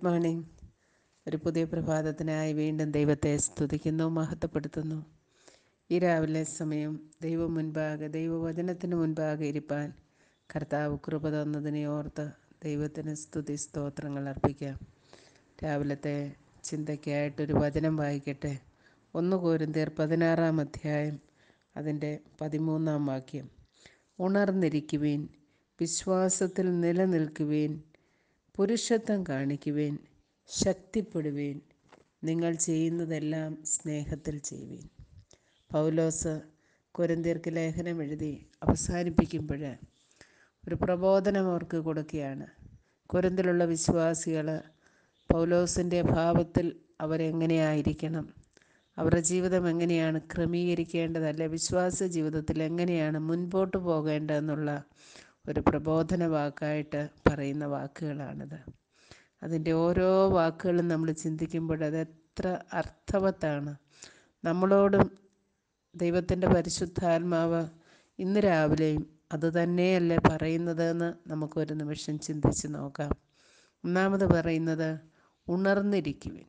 morning ഒരു പുതിയ പ്രഭാതത്തിനായി വീണ്ടും ദൈവത്തെ സ്തുതിക്കുന്നു മഹത്വപ്പെടുത്തുന്നു ഈ രാവിലെ സമയം ദൈവം മുൻപാകെ ദൈവവചനത്തിന് മുൻപാകെ ഇരിപ്പാൻ കർത്താവ് കൃപ തന്നതിനെ ഓർത്ത് ദൈവത്തിന് സ്തുതി സ്തോത്രങ്ങൾ അർപ്പിക്കാം രാവിലത്തെ ചിന്തയ്ക്കായിട്ടൊരു വചനം വായിക്കട്ടെ ഒന്ന് കോരിന്തിയർ പതിനാറാം അധ്യായം അതിൻ്റെ പതിമൂന്നാം വാക്യം ഉണർന്നിരിക്കുവീൻ വിശ്വാസത്തിൽ നിലനിൽക്കുവീൻ പുരുഷത്വം കാണിക്കുവേൻ ശക്തിപ്പെടുവീൻ നിങ്ങൾ ചെയ്യുന്നതെല്ലാം സ്നേഹത്തിൽ ചെയ്യുവീൻ പൗലോസ് കൊരിന്തിയർക്ക് ലേഖനം എഴുതി അവസാനിപ്പിക്കുമ്പോൾ ഒരു പ്രബോധനം അവർക്ക് കൊടുക്കുകയാണ് കൊരിന്തിലുള്ള വിശ്വാസികൾ പൗലോസിൻ്റെ ഭാവത്തിൽ അവരെങ്ങനെയായിരിക്കണം അവരുടെ ജീവിതം എങ്ങനെയാണ് ക്രമീകരിക്കേണ്ടതല്ലേ വിശ്വാസ ജീവിതത്തിൽ എങ്ങനെയാണ് മുൻപോട്ട് പോകേണ്ടതെന്നുള്ള ഒരു പ്രബോധന വാക്കായിട്ട് പറയുന്ന വാക്കുകളാണിത് അതിൻ്റെ ഓരോ വാക്കുകളും നമ്മൾ ചിന്തിക്കുമ്പോൾ അത് എത്ര അർത്ഥവത്താണ് നമ്മളോടും ദൈവത്തിൻ്റെ പരിശുദ്ധാത്മാവ് ഇന്ന് രാവിലെയും അത് തന്നെയല്ലേ പറയുന്നതെന്ന് നമുക്കൊരു നിമിഷം ചിന്തിച്ച് നോക്കാം ഒന്നാമത് പറയുന്നത് ഉണർന്നിരിക്കുവിൻ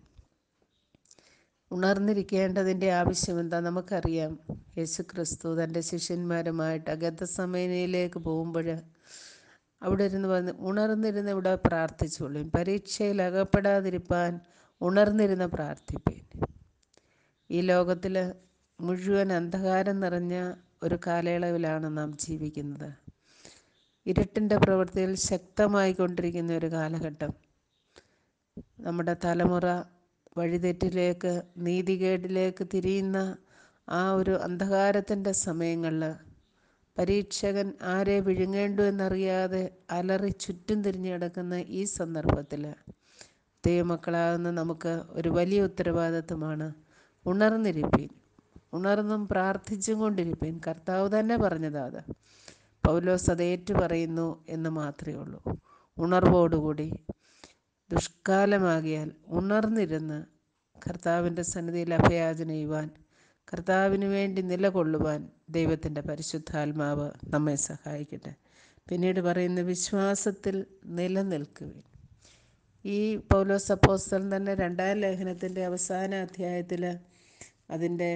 ഉണർന്നിരിക്കേണ്ടതിൻ്റെ ആവശ്യം എന്താ നമുക്കറിയാം യേശു ക്രിസ്തു തൻ്റെ ശിഷ്യന്മാരുമായിട്ട് അഗതസമയനയിലേക്ക് പോകുമ്പോൾ അവിടെ ഇരുന്ന് വന്ന് ഉണർന്നിരുന്ന് ഇവിടെ പ്രാർത്ഥിച്ചോളും പരീക്ഷയിൽ അകപ്പെടാതിരിപ്പാൻ ഉണർന്നിരുന്ന് പ്രാർത്ഥിപ്പേൻ ഈ ലോകത്തിൽ മുഴുവൻ അന്ധകാരം നിറഞ്ഞ ഒരു കാലയളവിലാണ് നാം ജീവിക്കുന്നത് ഇരുട്ടിൻ്റെ പ്രവൃത്തിയിൽ ശക്തമായി കൊണ്ടിരിക്കുന്ന ഒരു കാലഘട്ടം നമ്മുടെ തലമുറ വഴിതെറ്റിലേക്ക് നീതികേടിലേക്ക് തിരിയുന്ന ആ ഒരു അന്ധകാരത്തിൻ്റെ സമയങ്ങളിൽ പരീക്ഷകൻ ആരെ വിഴുങ്ങേണ്ടു എന്നറിയാതെ അലറി ചുറ്റും തിരിഞ്ഞു കിടക്കുന്ന ഈ സന്ദർഭത്തിൽ ദൈവമക്കളാകുന്ന നമുക്ക് ഒരു വലിയ ഉത്തരവാദിത്വമാണ് ഉണർന്നിരിപ്പീൻ ഉണർന്നും പ്രാർത്ഥിച്ചും കൊണ്ടിരിപ്പീൻ കർത്താവ് തന്നെ പറഞ്ഞതാ അത് പൗലോസ് അത് ഏറ്റു പറയുന്നു എന്ന് മാത്രമേ ഉള്ളൂ ഉണർവോടുകൂടി ദുഷ്കാലമാകിയാൽ ഉണർന്നിരുന്ന് കർത്താവിൻ്റെ സന്നിധിയിൽ അഭയാചന ചെയ്യുവാൻ കർത്താവിന് വേണ്ടി നിലകൊള്ളുവാൻ ദൈവത്തിൻ്റെ പരിശുദ്ധാത്മാവ് നമ്മെ സഹായിക്കട്ടെ പിന്നീട് പറയുന്ന വിശ്വാസത്തിൽ നിലനിൽക്കുവിൻ ഈ പൗലോസ് അപ്പോസ്തലൻ തന്നെ രണ്ടാം ലേഖനത്തിൻ്റെ അവസാന അധ്യായത്തിൽ അതിൻ്റെ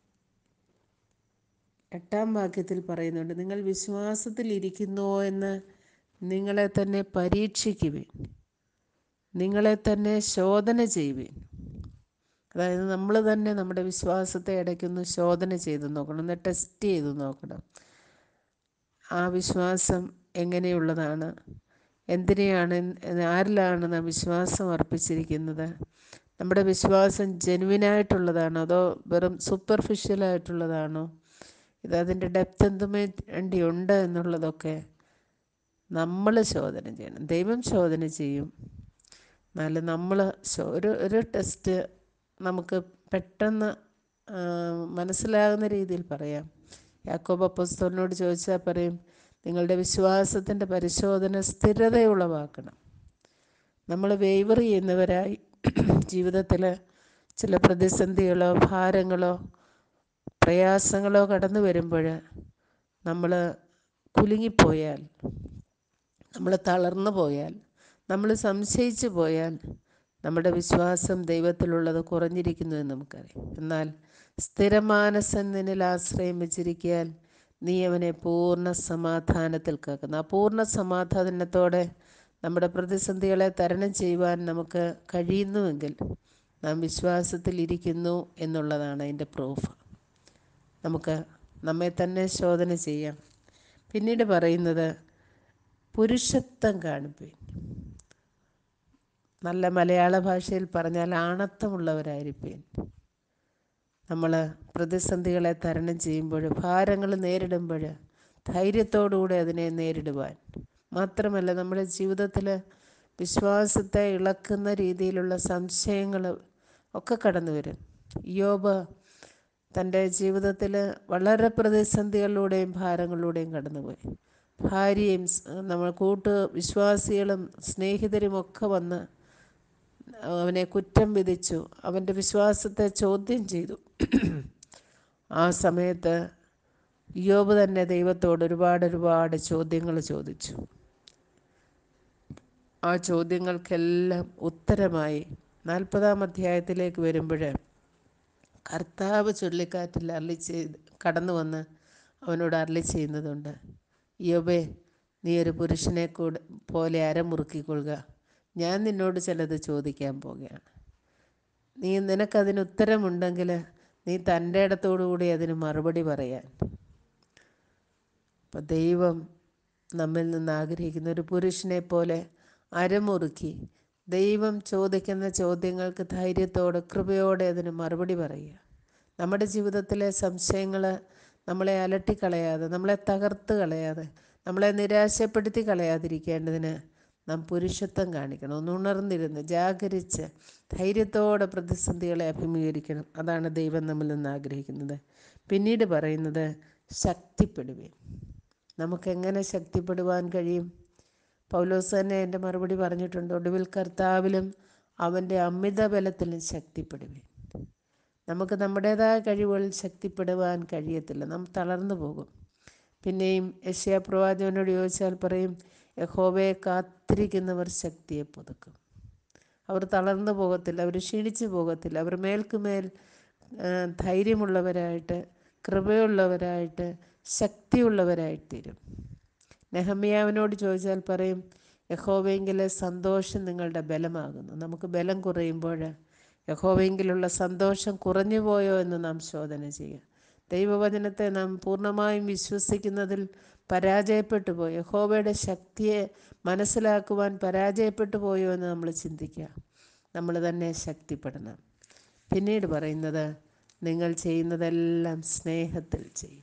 എട്ടാം വാക്യത്തിൽ പറയുന്നുണ്ട് നിങ്ങൾ വിശ്വാസത്തിൽ ഇരിക്കുന്നുവോ എന്ന് നിങ്ങളെ തന്നെ പരീക്ഷിക്കുവിൻ നിങ്ങളെ തന്നെ ശോധന ചെയ്യുവിൻ അതായത് നമ്മൾ തന്നെ നമ്മുടെ വിശ്വാസത്തെ ഇടയ്ക്കൊന്ന് ശോധന ചെയ്ത് നോക്കണം ഒന്ന് ടെസ്റ്റ് ചെയ്ത് നോക്കണം ആ വിശ്വാസം എങ്ങനെയുള്ളതാണ് എന്തിനെയാണ് ആരിലാണ് നാം വിശ്വാസം അർപ്പിച്ചിരിക്കുന്നത് നമ്മുടെ വിശ്വാസം ജെനുവിനായിട്ടുള്ളതാണോ അതോ വെറും സൂപ്പർഫിഷ്യലായിട്ടുള്ളതാണോ ഇത് അതിൻ്റെ ഡെപ്ത് എന്തും വേണ്ടി ഉണ്ട് എന്നുള്ളതൊക്കെ നമ്മൾ ശോധന ചെയ്യണം ദൈവം ശോധന ചെയ്യും എന്നാലും നമ്മൾ ഒരു ഒരു ടെസ്റ്റ് നമുക്ക് പെട്ടെന്ന് മനസ്സിലാകുന്ന രീതിയിൽ പറയാം യാക്കോബ് അപ്പസ്തോലിനോട് ചോദിച്ചാൽ പറയും നിങ്ങളുടെ വിശ്വാസത്തിൻ്റെ പരിശോധന സ്ഥിരതയുളവാക്കണം നമ്മൾ വേവർ ചെയ്യുന്നവരായി ജീവിതത്തിൽ ചില പ്രതിസന്ധികളോ ഭാരങ്ങളോ പ്രയാസങ്ങളോ കടന്നു വരുമ്പോൾ നമ്മൾ കുലുങ്ങിപ്പോയാൽ നമ്മൾ തളർന്നു പോയാൽ നമ്മൾ സംശയിച്ചു പോയാൽ നമ്മുടെ വിശ്വാസം ദൈവത്തിലുള്ളത് കുറഞ്ഞിരിക്കുന്നു എന്ന് നമുക്കറിയാം എന്നാൽ സ്ഥിരമാനസൻ നിന്നിൽ ആശ്രയം വെച്ചിരിക്കാൻ നീ അവനെ പൂർണ്ണ സമാധാനത്തിൽ കേൾക്കുന്നു ആ പൂർണ്ണ സമാധാനത്തോടെ നമ്മുടെ പ്രതിസന്ധികളെ തരണം ചെയ്യുവാൻ നമുക്ക് കഴിയുന്നുവെങ്കിൽ നാം വിശ്വാസത്തിൽ ഇരിക്കുന്നു എന്നുള്ളതാണ് അതിൻ്റെ പ്രൂഫ് നമുക്ക് നമ്മെ തന്നെ ശോധന ചെയ്യാം പിന്നീട് പറയുന്നത് പുരുഷത്വം കാണിപ്പേൻ നല്ല മലയാള ഭാഷയിൽ പറഞ്ഞാൽ ആണത്തമുള്ളവരായിരിക്കും നമ്മൾ പ്രതിസന്ധികളെ തരണം ചെയ്യുമ്പോൾ ഭാരങ്ങൾ നേരിടുമ്പോൾ ധൈര്യത്തോടുകൂടി അതിനെ നേരിടുവാൻ മാത്രമല്ല നമ്മുടെ ജീവിതത്തിൽ വിശ്വാസത്തെ ഇളക്കുന്ന രീതിയിലുള്ള സംശയങ്ങൾ ഒക്കെ കടന്നു വരും യോബ് തൻ്റെ ജീവിതത്തിൽ വളരെ പ്രതിസന്ധികളിലൂടെയും ഭാരങ്ങളിലൂടെയും കടന്നുപോയി ഭാര്യയും നമ്മൾ കൂട്ട് വിശ്വാസികളും സ്നേഹിതരും ഒക്കെ വന്ന് അവനെ കുറ്റം വിധിച്ചു അവൻ്റെ വിശ്വാസത്തെ ചോദ്യം ചെയ്തു ആ സമയത്ത് യോബ് തന്നെ ദൈവത്തോട് ഒരുപാട് ഒരുപാട് ചോദ്യങ്ങൾ ചോദിച്ചു ആ ചോദ്യങ്ങൾക്കെല്ലാം ഉത്തരമായി നാൽപ്പതാം അധ്യായത്തിലേക്ക് വരുമ്പോൾ കർത്താവ് ചുഴലിക്കാറ്റിൽ അരളി ചെയ്ത് കടന്നു വന്ന് അവനോട് അരളി ചെയ്യുന്നതുണ്ട് യോബേ നീ ഒരു പുരുഷനെ കൂടെ പോലെ അരമുറുക്കിക്കൊള്ളുക ഞാൻ നിന്നോട് ചിലത് ചോദിക്കാൻ പോകുകയാണ് നീ നിനക്കതിന് ഉത്തരമുണ്ടെങ്കിൽ നീ തൻ്റെ ഇടത്തോടുകൂടി അതിന് മറുപടി പറയാൻ അപ്പം ദൈവം നമ്മിൽ നിന്ന് ആഗ്രഹിക്കുന്ന ഒരു പുരുഷനെ പോലെ അരമുറുക്കി ദൈവം ചോദിക്കുന്ന ചോദ്യങ്ങൾക്ക് ധൈര്യത്തോടെ കൃപയോടെ അതിന് മറുപടി പറയുക നമ്മുടെ ജീവിതത്തിലെ സംശയങ്ങൾ നമ്മളെ അലട്ടിക്കളയാതെ നമ്മളെ തകർത്ത് കളയാതെ നമ്മളെ നിരാശപ്പെടുത്തി കളയാതിരിക്കേണ്ടതിന് നാം പുരുഷത്വം കാണിക്കണം ഒന്ന് ഉണർന്നിരുന്ന് ജാഗരിച്ച് ധൈര്യത്തോടെ പ്രതിസന്ധികളെ അഭിമുഖീകരിക്കണം അതാണ് ദൈവം നമ്മിൽ നിന്ന് ആഗ്രഹിക്കുന്നത് പിന്നീട് പറയുന്നത് ശക്തിപ്പെടുവീൻ നമുക്കെങ്ങനെ ശക്തിപ്പെടുവാൻ കഴിയും പൗലോസ് തന്നെ എൻ്റെ മറുപടി പറഞ്ഞിട്ടുണ്ട് ഒടുവിൽ കർത്താവിലും അവൻ്റെ അമിത ബലത്തിലും ശക്തിപ്പെടുവീൻ നമുക്ക് നമ്മുടേതായ കഴിവുകളിൽ ശക്തിപ്പെടുവാൻ കഴിയത്തില്ല നാം തളർന്നു പോകും പിന്നെയും യശ്യാ പ്രവാചകനോട് ചോദിച്ചാൽ പറയും യഹോവയെ കാത്തിരിക്കുന്നവർ ശക്തിയെ പുതുക്കും അവർ തളർന്നു പോകത്തില്ല അവർ ക്ഷീണിച്ചു പോകത്തില്ല അവർ മേൽക്കുമേൽ ആ, ധൈര്യമുള്ളവരായിട്ട് കൃപയുള്ളവരായിട്ട് ശക്തിയുള്ളവരായിത്തീരും നെഹമ്യാവിനോട് ചോദിച്ചാൽ പറയും യഹോവയെങ്കിലെ സന്തോഷം നിങ്ങളുടെ ബലമാകുന്നു നമുക്ക് ബലം കുറയുമ്പോൾ യഹോവയെങ്കിലുള്ള സന്തോഷം കുറഞ്ഞു പോയോ എന്ന് നാം ശോധന ചെയ്യുക ദൈവവചനത്തെ നാം പൂർണ്ണമായും വിശ്വസിക്കുന്നതിൽ പരാജയപ്പെട്ടു പോയി യഹോവയുടെ ശക്തിയെ മനസ്സിലാക്കുവാൻ പരാജയപ്പെട്ടു പോയോ എന്ന് നമ്മൾ ചിന്തിക്കുക നമ്മൾ തന്നെ ശക്തിപ്പെടണം പിന്നീട് പറയുന്നത് നിങ്ങൾ ചെയ്യുന്നതെല്ലാം സ്നേഹത്തിൽ ചെയ്യുക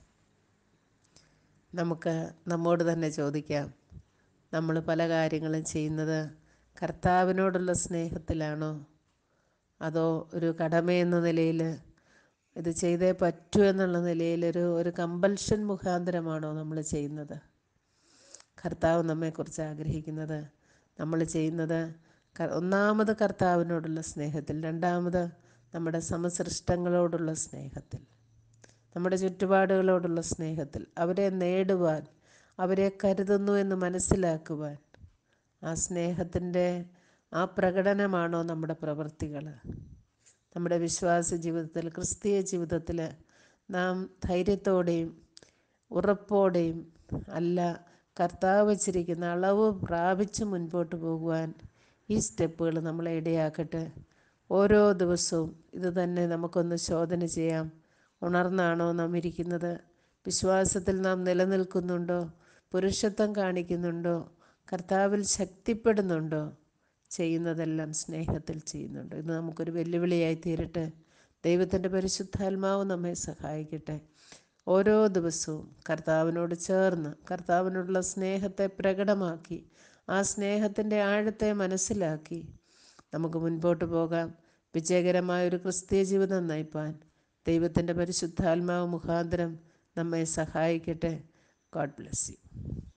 നമുക്ക് നമ്മോട് തന്നെ ചോദിക്കാം നമ്മൾ പല കാര്യങ്ങളും ചെയ്യുന്നത് കർത്താവിനോടുള്ള സ്നേഹത്തിലാണോ അതോ ഒരു കടമയെന്ന നിലയിൽ ഇത് ചെയ്തേ പറ്റൂ എന്നുള്ള നിലയിൽ ഒരു ഒരു കമ്പൽഷൻ മുഖാന്തരമാണോ നമ്മൾ ചെയ്യുന്നത് കർത്താവ് നമ്മെക്കുറിച്ച് ആഗ്രഹിക്കുന്നത് നമ്മൾ ചെയ്യുന്നത് ക- ഒന്നാമത് കർത്താവിനോടുള്ള സ്നേഹത്തിൽ രണ്ടാമത് നമ്മുടെ സമസൃഷ്ടങ്ങളോടുള്ള സ്നേഹത്തിൽ നമ്മുടെ ചുറ്റുപാടുകളോടുള്ള സ്നേഹത്തിൽ അവരെ നേടുവാൻ അവരെ കരുതുന്നു എന്ന് മനസ്സിലാക്കുവാൻ ആ സ്നേഹത്തിൻ്റെ ആ പ്രകടനമാണോ നമ്മുടെ പ്രവൃത്തികൾ നമ്മുടെ വിശ്വാസ ജീവിതത്തിൽ ക്രിസ്തീയ ജീവിതത്തിൽ നാം ധൈര്യത്തോടെയും ഉറപ്പോടെയും അല്ല കർത്താവ് വച്ചിരിക്കുന്ന അളവ് പ്രാപിച്ച് മുൻപോട്ട് പോകുവാൻ ഈ സ്റ്റെപ്പുകൾ നമ്മളെ ഇടയാക്കട്ടെ ഓരോ ദിവസവും ഇത് തന്നെ നമുക്കൊന്ന് ശോധന ചെയ്യാം ഉണർന്നാണോ നാം ഇരിക്കുന്നത് വിശ്വാസത്തിൽ നാം നിലനിൽക്കുന്നുണ്ടോ പുരുഷത്വം കാണിക്കുന്നുണ്ടോ കർത്താവിൽ ശക്തിപ്പെടുന്നുണ്ടോ ചെയ്യുന്നതെല്ലാം സ്നേഹത്തിൽ ചെയ്യുന്നുണ്ട് ഇത് നമുക്കൊരു വെല്ലുവിളിയായി തീരട്ടെ ദൈവത്തിൻ്റെ പരിശുദ്ധാത്മാവ് നമ്മെ സഹായിക്കട്ടെ ഓരോ ദിവസവും കർത്താവിനോട് ചേർന്ന് കർത്താവിനോടുള്ള സ്നേഹത്തെ പ്രകടമാക്കി ആ സ്നേഹത്തിൻ്റെ ആഴത്തെ മനസ്സിലാക്കി നമുക്ക് മുൻപോട്ട് പോകാം വിജയകരമായ ഒരു ക്രിസ്തീയ ജീവിതം നയിപ്പാൻ ദൈവത്തിൻ്റെ പരിശുദ്ധാത്മാവ് മുഖാന്തരം നമ്മെ സഹായിക്കട്ടെ ഗോഡ് ബ്ലെസ് യു